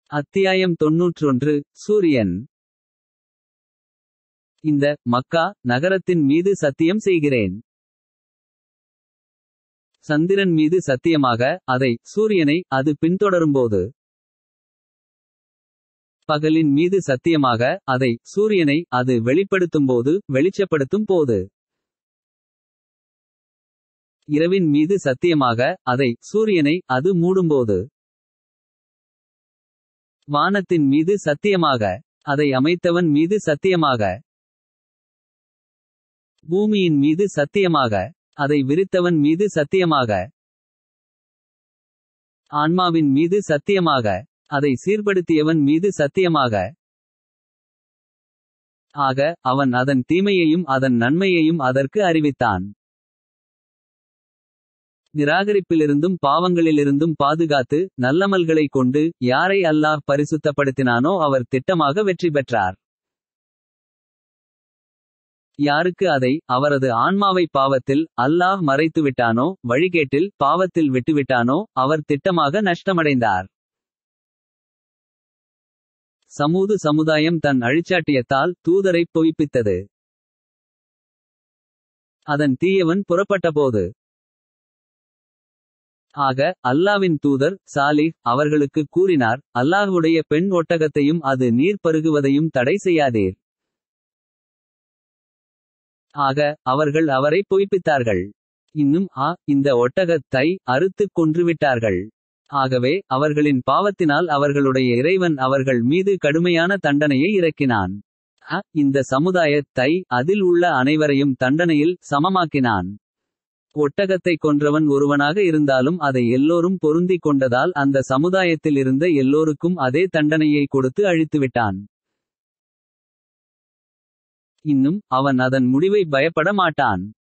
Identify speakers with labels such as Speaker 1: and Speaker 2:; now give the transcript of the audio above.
Speaker 1: அத்தியாயம் தொன்னூற்றொன்று சூரியன் இந்த மக்கா நகரத்தின் மீது சத்தியம் செய்கிறேன் சந்திரன் மீது சத்தியமாக அதை சூரியனை அது பின்தொடரும்போது பகலின் மீது சத்தியமாக அதை சூரியனை அது வெளிப்படுத்தும்போது வெளிச்சப்படுத்தும் போது இரவின் மீது சத்தியமாக அதை சூரியனை அது மூடும்போது வானத்தின் மீது சத்தியமாக அதை அமைத்தவன் மீது சத்தியமாக பூமியின் மீது சத்தியமாக அதை விரித்தவன் மீது சத்தியமாக ஆன்மாவின் மீது சத்தியமாக அதை சீர்படுத்தியவன் மீது சத்தியமாக ஆக அவன் அதன் தீமையையும் அதன் நன்மையையும் அதற்கு அறிவித்தான் நிராகரிப்பிலிருந்தும் பாவங்களிலிருந்தும் பாதுகாத்து நல்லமல்களை கொண்டு யாரை அல்லாஹ் பரிசுத்தப்படுத்தினானோ அவர் திட்டமாக வெற்றி பெற்றார் யாருக்கு அதை அவரது ஆன்மாவை பாவத்தில் அல்லாஹ் மறைத்துவிட்டானோ வழிகேட்டில் பாவத்தில் விட்டுவிட்டானோ அவர் திட்டமாக நஷ்டமடைந்தார் சமூது சமுதாயம் தன் அழிச்சாட்டியத்தால் தூதரை பொய்ப்பித்தது அதன் தீயவன் புறப்பட்டபோது ஆக அல்லாவின் தூதர் சாலிஹ் அவர்களுக்கு கூறினார் அல்லாஹுடைய பெண் ஒட்டகத்தையும் அது நீர் பருகுவதையும் தடை செய்யாதீர் ஆக அவர்கள் அவரை பொய்ப்பித்தார்கள் இன்னும் ஆ இந்த ஒட்டகத்தை அறுத்துக் கொன்றுவிட்டார்கள் ஆகவே அவர்களின் பாவத்தினால் அவர்களுடைய இறைவன் அவர்கள் மீது கடுமையான தண்டனையை இறக்கினான் அ இந்த சமுதாயத்தை அதில் உள்ள அனைவரையும் தண்டனையில் சமமாக்கினான் ஒட்டகத்தை கொன்றவன் ஒருவனாக இருந்தாலும் அதை எல்லோரும் பொருந்திக் கொண்டதால் அந்த சமுதாயத்தில் இருந்த எல்லோருக்கும் அதே தண்டனையை கொடுத்து அழித்துவிட்டான் இன்னும் அவன் அதன் முடிவை பயப்பட மாட்டான்